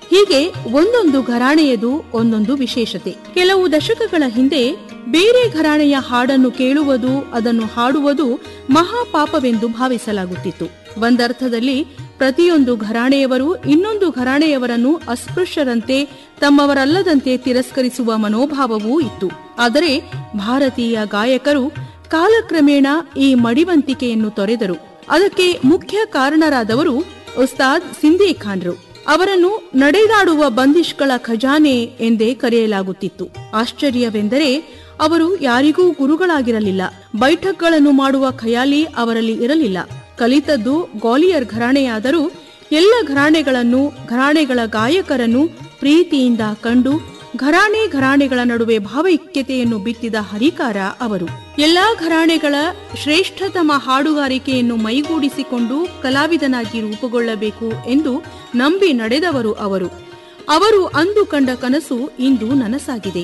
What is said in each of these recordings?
ಹೀಗೆ ಒಂದೊಂದು ಘರಾಣೆಯದು ಒಂದೊಂದು ವಿಶೇಷತೆ ಕೆಲವು ದಶಕಗಳ ಹಿಂದೆ ಬೇರೆ ಘರಾಣೆಯ ಹಾಡನ್ನು ಕೇಳುವುದು ಅದನ್ನು ಹಾಡುವುದು ಮಹಾಪಾಪವೆಂದು ಭಾವಿಸಲಾಗುತ್ತಿತ್ತು ಒಂದರ್ಥದಲ್ಲಿ ಪ್ರತಿಯೊಂದು ಘರಾಣೆಯವರು ಇನ್ನೊಂದು ಘರಾಣೆಯವರನ್ನು ಅಸ್ಪೃಶ್ಯರಂತೆ ತಮ್ಮವರಲ್ಲದಂತೆ ತಿರಸ್ಕರಿಸುವ ಮನೋಭಾವವೂ ಇತ್ತು ಆದರೆ ಭಾರತೀಯ ಗಾಯಕರು ಕಾಲಕ್ರಮೇಣ ಈ ಮಡಿವಂತಿಕೆಯನ್ನು ತೊರೆದರು ಅದಕ್ಕೆ ಮುಖ್ಯ ಕಾರಣರಾದವರು ಉಸ್ತಾದ್ ಸಿಂಧಿ ಖಾನ್ರು ಅವರನ್ನು ನಡೆದಾಡುವ ಬಂದಿಷ್ಗಳ ಖಜಾನೆ ಎಂದೇ ಕರೆಯಲಾಗುತ್ತಿತ್ತು ಆಶ್ಚರ್ಯವೆಂದರೆ ಅವರು ಯಾರಿಗೂ ಗುರುಗಳಾಗಿರಲಿಲ್ಲ ಬೈಠಕ್ಗಳನ್ನು ಮಾಡುವ ಖಯಾಲಿ ಅವರಲ್ಲಿ ಇರಲಿಲ್ಲ ಕಲಿತದ್ದು ಗ್ವಾಲಿಯರ್ ಘರಾಣೆಯಾದರೂ ಎಲ್ಲ ಘರಾಣೆಗಳನ್ನು ಘರಾಣೆಗಳ ಗಾಯಕರನ್ನು ಪ್ರೀತಿಯಿಂದ ಕಂಡು ಘರಾಣೆ ಘರಾಣೆಗಳ ನಡುವೆ ಭಾವೈಕ್ಯತೆಯನ್ನು ಬಿತ್ತಿದ ಹರಿಕಾರ ಅವರು ಎಲ್ಲಾ ಘರಾಣೆಗಳ ಶ್ರೇಷ್ಠತಮ ಹಾಡುಗಾರಿಕೆಯನ್ನು ಮೈಗೂಡಿಸಿಕೊಂಡು ಕಲಾವಿದನಾಗಿ ರೂಪುಗೊಳ್ಳಬೇಕು ಎಂದು ನಂಬಿ ನಡೆದವರು ಅವರು ಅವರು ಅಂದು ಕಂಡ ಕನಸು ಇಂದು ನನಸಾಗಿದೆ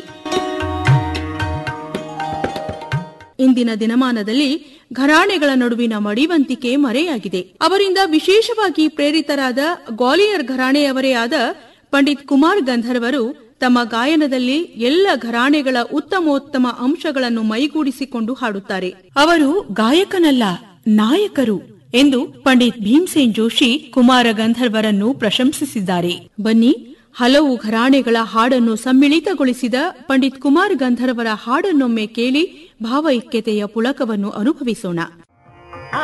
ಇಂದಿನ ದಿನಮಾನದಲ್ಲಿ ಘರಾಣೆಗಳ ನಡುವಿನ ಮಡಿವಂತಿಕೆ ಮರೆಯಾಗಿದೆ ಅವರಿಂದ ವಿಶೇಷವಾಗಿ ಪ್ರೇರಿತರಾದ ಗ್ವಾಲಿಯರ್ ಘರಾಣೆಯವರೇ ಆದ ಪಂಡಿತ್ ಕುಮಾರ್ ಗಂಧರ್ವರು ತಮ್ಮ ಗಾಯನದಲ್ಲಿ ಎಲ್ಲ ಘರಾಣೆಗಳ ಉತ್ತಮೋತ್ತಮ ಅಂಶಗಳನ್ನು ಮೈಗೂಡಿಸಿಕೊಂಡು ಹಾಡುತ್ತಾರೆ ಅವರು ಗಾಯಕನಲ್ಲ ನಾಯಕರು ಎಂದು ಪಂಡಿತ್ ಭೀಮ್ಸೇನ್ ಜೋಶಿ ಕುಮಾರ ಗಂಧರ್ವರನ್ನು ಪ್ರಶಂಸಿಸಿದ್ದಾರೆ ಬನ್ನಿ ಹಲವು ಘರಾಣೆಗಳ ಹಾಡನ್ನು ಸಮ್ಮಿಳಿತಗೊಳಿಸಿದ ಪಂಡಿತ್ ಕುಮಾರ್ ಗಂಧರ್ವರ ಹಾಡನ್ನೊಮ್ಮೆ ಕೇಳಿ ಭಾವೈಕ್ಯತೆಯ ಪುಳಕವನ್ನು ಅನುಭವಿಸೋಣ